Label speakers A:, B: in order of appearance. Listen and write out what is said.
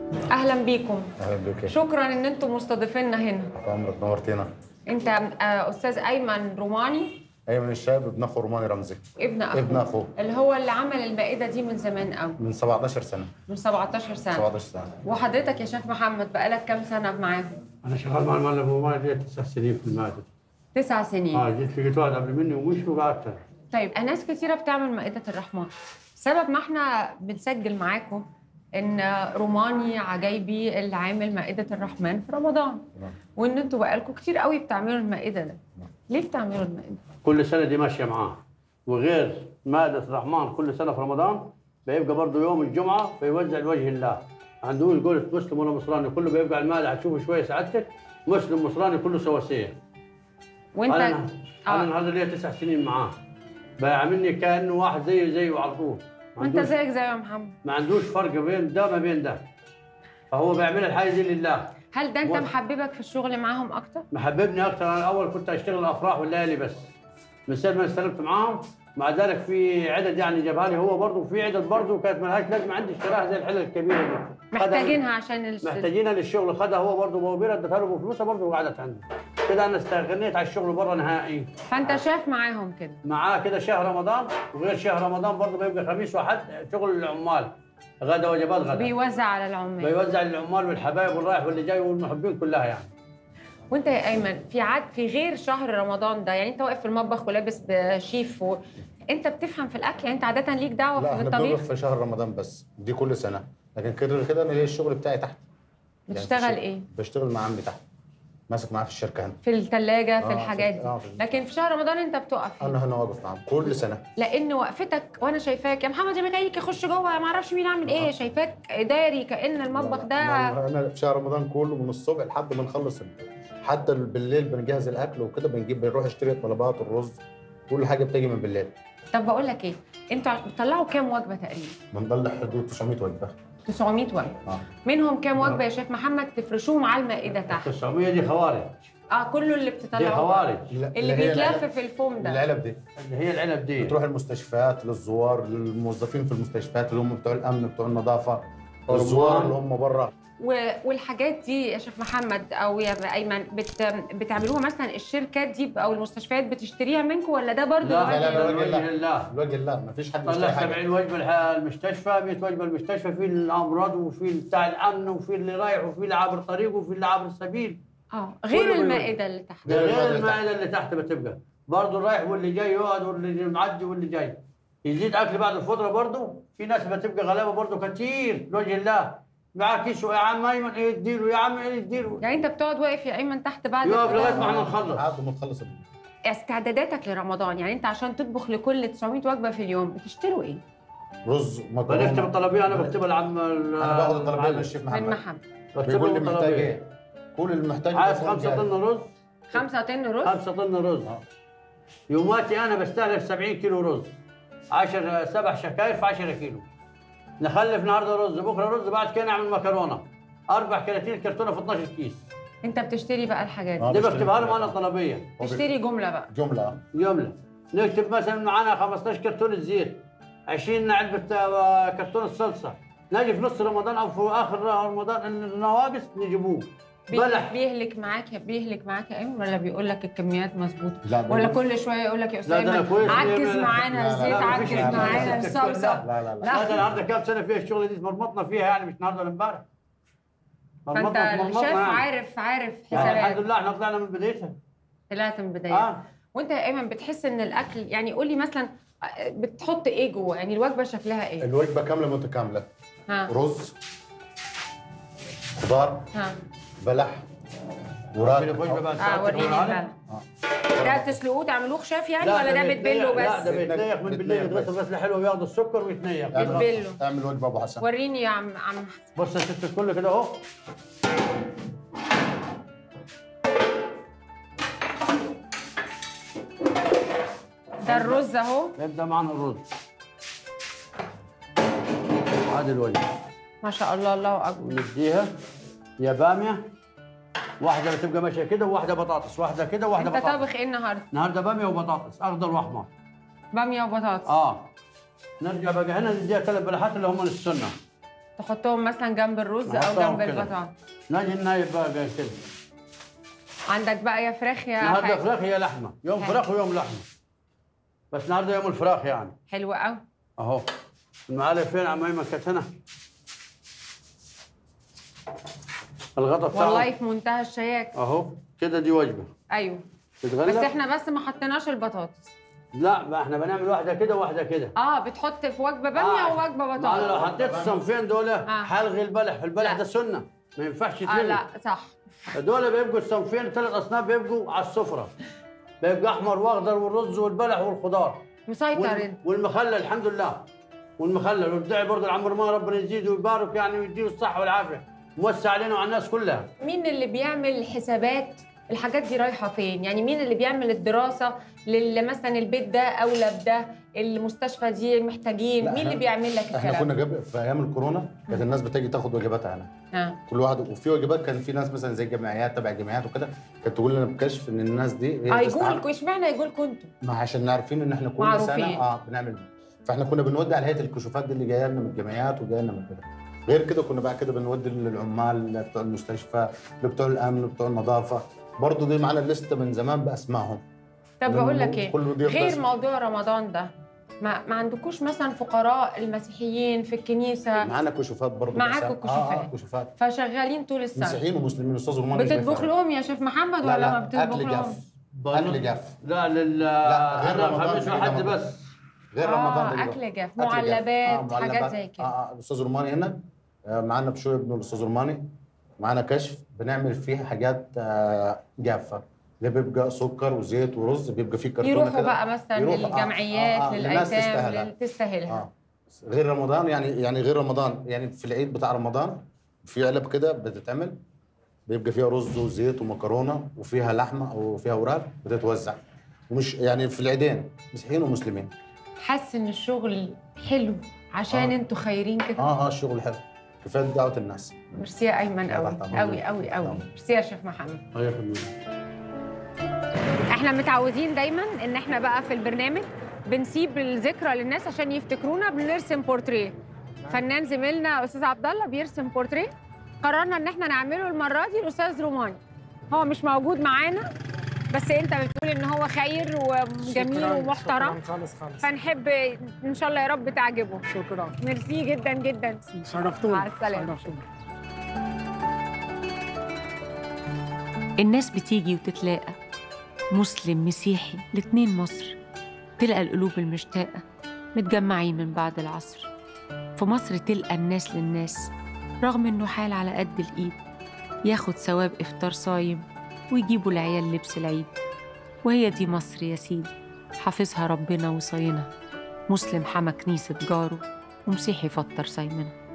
A: اهلا بيكم
B: اهلا بك يا
A: شكرا ان انتم مستضيفيننا هنا
B: تحت امرك نورتينا
A: انت آه، استاذ ايمن روماني
B: ايمن الشاب ابن اخو روماني رمزي
A: ابن اخوه
B: ابن اخوه
A: اللي هو اللي عمل المائده دي من زمان قوي
B: من 17 سنه
A: من 17 سنه
B: 17 سنه
A: وحضرتك يا شيخ محمد بقالك كام سنه معاهم
C: انا شغال مع المعلم ابو مالك لي تسع سنين في المعدن
A: تسع سنين
C: اه جيت لقيت واحد قبل مني ومشي وقعدت
A: طيب ناس كثيرة بتعمل مائدة الرحمن سبب ما احنا بنسجل معاكم ان روماني عجايبي اللي عامل مائدة الرحمن في رمضان
B: نعم.
A: وان انتوا بقالكم كتير قوي بتعملوا المائدة ده ليه بتعملوا المائدة؟
C: كل سنه دي ماشيه معاه وغير مائده الرحمن كل سنه في رمضان بيبقى برضه يوم الجمعه بيوزع لوجه الله عندهم يقول مسلم ولا مصراني كله بيبقى على المال هتشوفوا شويه سعادتك مسلم مصراني كله سواسيه
A: وانت
C: انا انا
A: اه
C: النهارده ليا تسع سنين معاه بيعاملني كانه واحد زيه زيه على طول ما
A: وانت
C: عندوش-
A: زيك زي يا محمد
C: ما عندوش فرق بين ده ما بين ده فهو بيعمل الحاجه دي لله
A: هل ده انت
C: واضح.
A: محببك في الشغل معاهم اكتر؟
C: محببني اكثر انا الاول كنت اشتغل الافراح والليالي بس من ساعه ما استلمت معاهم مع ذلك في عدد يعني جابها لي هو برضه وفي عدد برضه كانت ملهاش لازمه عندي اشتراها زي الحله الكبيره دي خدها-
A: محتاجينها عشان ال...
C: محتاجينها للشغل خدها هو برضه موبيله اديتها له بفلوسها برضه وقعدت عندي كده انا استغنيت على الشغل بره نهائي
A: فانت شاف معاهم كده
C: معاه كده شهر رمضان وغير شهر رمضان برضه بيبقى خميس وحد شغل العمال غدا وجبات غدا
A: بيوزع على العمال
C: بيوزع للعمال والحبايب والرايح واللي جاي والمحبين كلها يعني
A: وانت يا ايمن في عاد في غير شهر رمضان ده يعني انت واقف في المطبخ ولابس بشيف و... انت بتفهم في الاكل يعني انت عاده ليك دعوه
B: لا
A: في
B: احنا
A: الطبيخ
B: بنوقف في شهر رمضان بس دي كل سنه لكن كده كده انا ليا الشغل بتاعي تحت يعني
A: بتشتغل
B: في الشغل-
A: ايه
B: بشتغل مع عمي تحت ماسك معاه في الشركه هنا
A: في الثلاجه في
B: آه،
A: الحاجات
B: في-
A: دي
B: آه، في-
A: لكن في شهر رمضان انت بتقف هنا
B: انا هنا واقف معاهم كل سنه
A: لان وقفتك وانا شايفاك يا محمد يا ميكانيكي خش جوه ما اعرفش مين عامل ايه شايفاك داري كان المطبخ ده
B: لا، انا في شهر رمضان كله من الصبح لحد ما نخلص ال- حتى بالليل بنجهز الاكل وكده بنجيب بنروح نشتري طلبات الرز كل حاجه بتيجي من بالليل
A: طب بقول لك ايه انتوا بتطلعوا كام وجبه تقريبا
B: بنضل حدود 900 وجبه
A: 900 وجبه
B: اه
A: منهم كام وجبه يا شيخ محمد تفرشوهم على المائده تحت
C: 900 دي خوارج
A: اه كله اللي
C: دي
A: بتطلعوه
C: خوارج
B: لا،
A: اللي
B: هي
A: بيتلف
B: العلب-
A: في الفوم ده
B: العلب دي
C: اللي هي العنب دي
B: بتروح المستشفيات للزوار للموظفين في المستشفيات اللي هم بتوع الامن بتوع النظافه الزوار اللي هم بره
A: و- والحاجات دي يا شيخ محمد او يا ايمن بت... بتعملوها مثلا الشركات دي او المستشفيات بتشتريها منكم ولا ده برضه
C: لا
A: لوجه-
B: لا، لا،
C: لوجه
B: لا.
C: الله
B: الوجه لا ما فيش حد
C: طلع
B: بيشتري حاجه
C: 70 وجبه الح- المستشفى 100 وجبه المستشفى في الامراض وفي بتاع الامن وفي اللي رايح وفي اللي عابر طريق وفي اللي عابر السبيل
A: اه غير
C: كله
A: المائده اللي تحت
C: ده
B: غير
C: غير
B: المائدة
C: المائده اللي تحت بتبقى برضه الرايح واللي جاي يقعد واللي معدي واللي جاي يزيد اكل بعد الفتره برضه في ناس بتبقى غلابه برضه كتير لوجه الله معاه كيس يا عم ايمن ايه اديله يا عم ايه اديله
A: يعني انت بتقعد واقف يا ايمن تحت بعد
C: يقف
A: الفطار؟
C: لغايه ما احنا نخلص
B: لحد ما تخلص ال-
A: استعداداتك لرمضان يعني انت عشان تطبخ لكل 900 وجبه في اليوم بتشتروا ايه؟
B: رز
C: بنكتب
B: مكرونه
C: الطلبيه انا بكتبها لعم ال-
B: انا باخد الطلبيه من
C: المعلم.
B: الشيف
A: من
B: محمد
A: محمد
B: بيقول لي
C: بكتبها
B: محتاج
C: الطلبيه
B: ايه كل اللي محتاجه
C: عايز
B: بيكون
C: خمسة
B: جاهز.
C: طن رز
A: خمسة طن رز
C: خمسة طن رز
B: آه.
C: يوماتي انا بستهلك 70 كيلو رز 10 سبع شكاير في 10 كيلو نخلف النهارده رز بكره رز بعد كده نعمل مكرونه اربع كراتين كرتونه في 12 كيس
A: انت بتشتري بقى الحاجات
B: آه.
A: دي
C: دي
B: بشتري
C: بكتبها لهم
B: كده.
C: انا طلبيه
B: هو بي-
A: تشتري جمله بقى
B: جمله
C: جمله نكتب مثلا معانا 15 كرتونه زيت 20 علبه آه، كرتونه صلصه نجي في نص رمضان او في اخر رمضان النواقص نجيبوه
A: بي-
C: بلح
A: بيهلك معاك بيهلك معاك يا ايمن ولا بيقول لك الكميات مظبوطه
B: لا
A: ولا
B: بيقول-
A: كل شويه يقول لك يا استاذ
C: لا، ده أنا
A: ايمن
C: كويس.
A: عجز
C: لا، لا،
A: معانا
B: لا،
A: الزيت
C: لا،
A: عجز
C: مفيش- لا، لا،
A: معانا
C: لا،
A: الصلصه
B: لا لا لا
A: لا.
C: لا ده النهارده كام سنه فيها الشغل دي مرمطنا فيها يعني مش النهارده ولا امبارح
A: فانت
C: مرمطنا- مرمطنا
A: الشيف
C: يعني.
A: عارف عارف
C: يعني الحمد
A: حسابات
C: لله احنا طلعنا من بدايتها
A: طلعت من بدايه
C: اه
A: وانت يا ايمن بتحس ان الاكل يعني قول لي مثلا آه، بتحط ايه جوه يعني الوجبه شكلها ايه
B: الوجبه كامله متكامله
A: ها
B: رز خضار
A: ها
B: بلح
C: في
B: وراك
C: وجبه بعد
A: اه
C: ساعتين
A: وريني
C: ولا
A: البلح
B: آه.
A: ده تسلقوه تعملوه خشاف يعني
C: لا،
A: ولا ده
C: بيتنيح-
A: بتبله
C: لا
A: بس
C: ده بيتنيح من بالليل
B: بيتنيح
C: يتغسل
B: بس.
C: غسله حلوه وياخد السكر ويتنيح
A: بيتبله.
B: اعمل اعمل وجبه ابو حسن
A: وريني يا عم عم
C: بص يا ست الكل كده اهو
A: ده الرز اهو
C: يبدا معنا الرز هذه الوجبه
A: ما شاء الله الله اكبر
C: نديها يا باميه واحده بتبقى ماشيه كده وواحده بطاطس واحده كده وواحده
A: انت
C: بطاطس
A: طابخ ايه النهارده
C: النهارده باميه وبطاطس اخضر واحمر
A: باميه وبطاطس
C: اه نرجع بقى هنا نديها ثلاث بلحات اللي هم السنه
A: تحطهم مثلا جنب الرز او
C: نحطهم
A: جنب
C: كده.
A: البطاطا
C: نجي النايب بقى زي كده
A: عندك بقى يا فراخ يا
C: النهارده
A: حاجة.
C: فراخ هي لحمه يوم
A: حلو.
C: فراخ ويوم لحمه بس النهارده يوم الفراخ يعني
A: حلو قوي
C: اهو المعالق فين عم ايمن كانت هنا الغطا بتاعه
A: والله في منتهى الشياكه
C: اهو كده دي وجبه
A: ايوه
C: تتغلى
A: بس احنا بس ما حطيناش البطاطس
C: لا ما احنا بنعمل واحده كده وواحده كده
A: اه بتحط في وجبه باميه
C: آه.
A: ووجبه
C: انا لو
A: بطاطس
C: حطيت الصنفين دول
A: آه.
C: حلغي البلح البلح
A: لا.
C: ده سنه ما ينفعش
A: اه
C: يتلغي
A: لا صح
C: دول بيبقوا الصنفين ثلاث اصناف بيبقوا على السفره بيبقى احمر واخضر والرز والبلح والخضار
A: مسيطر
C: وال-
A: انت
C: والمخلل الحمد لله والمخلل وبدعي برضه العمر ما ربنا يزيده ويبارك يعني ويديه الصحه والعافيه موسع علينا وعلى الناس كلها
A: مين اللي بيعمل حسابات الحاجات دي رايحه فين يعني مين اللي بيعمل الدراسه للي مثلا البيت ده اولى بده المستشفى دي محتاجين
B: لا،
A: مين
B: إحنا-
A: اللي بيعمل لك
B: احنا
A: الكلام
B: كنا جاب في ايام الكورونا كانت الناس بتيجي تاخد واجباتها هنا
A: اه
B: كل واحد وفي واجبات كان في ناس مثلا زي الجمعيات تبع الجمعيات وكده كانت تقول لنا بكشف ان الناس دي
A: اه
B: هي تستعمل-
A: يقولكوا اشمعنى يقولكوا انتوا
B: ما عشان عارفين ان احنا كل
A: معروفين.
B: سنه اه بنعمل فاحنا كنا بنودي على هيئه الكشوفات دي اللي جايه لنا من الجمعيات وجايه لنا من كده غير كده كنا بعد كده بنودي للعمال بتوع المستشفى بتوع الامن بتوع النظافه برضه دي معانا لسته من زمان باسمائهم
A: طب بقول لك ايه
B: كل دي
A: غير
B: باسم.
A: موضوع رمضان ده ما, ما عندكوش مثلا فقراء المسيحيين في الكنيسه
B: معانا كشوفات برضه
A: معاكوا
B: بأسامي. اه اه
A: كشوفات.
B: كشوفات
A: فشغالين طول السنه
B: مسيحيين ومسلمين استاذ رومان مش
A: بتطبخ
B: بيفرق.
A: لهم يا شيف محمد
B: لا
A: ولا
B: لا
A: ما بتطبخ
B: اكل
A: لهم
B: جاف اكل جاف
C: لا لل
B: لا، غير
C: انا
B: رمضان،
C: خميس
B: غير
C: وحد
B: رمضان.
C: بس
B: غير رمضان
A: اه
B: ده
A: اكل جاف
B: أكل جاف.
A: معلبات
B: آه،
A: حاجات زي كده
B: اه اه الاستاذ روماني هنا آه، معانا بشوي ابن الاستاذ روماني معانا كشف بنعمل فيه حاجات آه، جافه اللي بيبقى سكر وزيت ورز بيبقى فيه كرتونه
A: يروحوا
B: كده.
A: بقى مثلا
B: يروحوا، آه،
A: للجمعيات
B: آه، آه، لناس
A: للايتام
B: تستاهلها.
A: لل- تستاهلها
B: اه غير رمضان يعني يعني غير رمضان يعني في العيد بتاع رمضان في علب كده بتتعمل بيبقى فيها رز وزيت ومكرونه وفيها لحمه او فيها وراك بتتوزع ومش يعني في العيدين مسيحيين ومسلمين
A: حاسس ان الشغل حلو عشان
B: آه.
A: انتوا خيرين كده
B: اه اه الشغل حلو كفايه دعوه الناس
A: ميرسي يا ايمن
B: لا،
A: قوي
B: تحت أمرك.
A: قوي قوي قوي
B: تمام.
A: ميرسي يا شيف محمد
C: الله يخليك
A: احنا متعودين دايما ان احنا بقى في البرنامج بنسيب الذكرى للناس عشان يفتكرونا بنرسم بورتريه فنان زميلنا استاذ عبد الله بيرسم بورتريه قررنا ان احنا نعمله المره دي الاستاذ روماني هو مش موجود معانا بس انت بتقول ان هو خير وجميل
D: شكراً،
A: ومحترم
D: شكرا خالص خالص
A: فنحب ان شاء الله يا رب تعجبه
D: شكرا
A: ميرسي جدا جدا
D: شرفتوني
A: مع السلامة.
D: شرفتوني.
E: الناس بتيجي وتتلاقى مسلم مسيحي الاتنين مصر تلقى القلوب المشتاقة متجمعين من بعد العصر في مصر تلقى الناس للناس رغم انه حال على قد الايد ياخد ثواب افطار صايم ويجيبوا العيال لبس العيد وهي دي مصر يا سيدي حافظها ربنا وصاينها مسلم حمى كنيسة جاره ومسيحي فطر صايمنا